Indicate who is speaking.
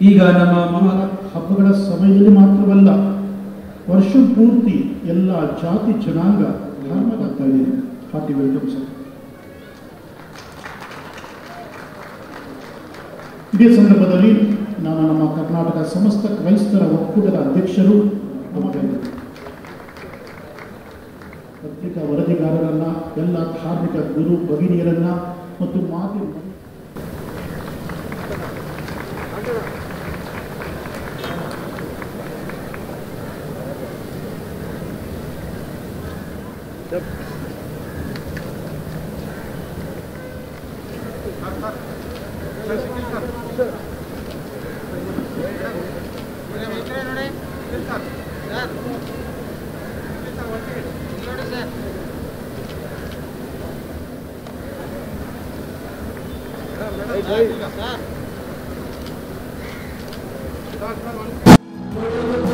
Speaker 1: ಈಗ ನಮ್ಮ ಮಹಾ ಹಬ್ಬಗಳ ಸಮಯದಲ್ಲಿ ಮಾತ್ರವಲ್ಲ ವರ್ಷ ಪೂರ್ತಿ ಎಲ್ಲ ಜಾತಿ ಜನಾಂಗ ಧರ್ಮದಾಗ್ತಾ ಇದೆ ಹಾರ್ಟಿ ವೆಲ್ಕಮ್ ಸರ್ ಇದೇ ಸಂದರ್ಭದಲ್ಲಿ ನಾನು ನಮ್ಮ ಕರ್ನಾಟಕ ಸಮಸ್ತ ಕ್ರೈಸ್ತರ ಒಕ್ಕೂಟದ ಅಧ್ಯಕ್ಷರು ನಮಗೆ ಪತ್ರಿಕಾ ವರದಿಗಾರರನ್ನ ಎಲ್ಲ ಧಾರ್ಮಿಕ ಗುರು ಭಗಿನಿಯರನ್ನ ಮತ್ತು ಮಾಧ್ಯಮ
Speaker 2: ಸರ್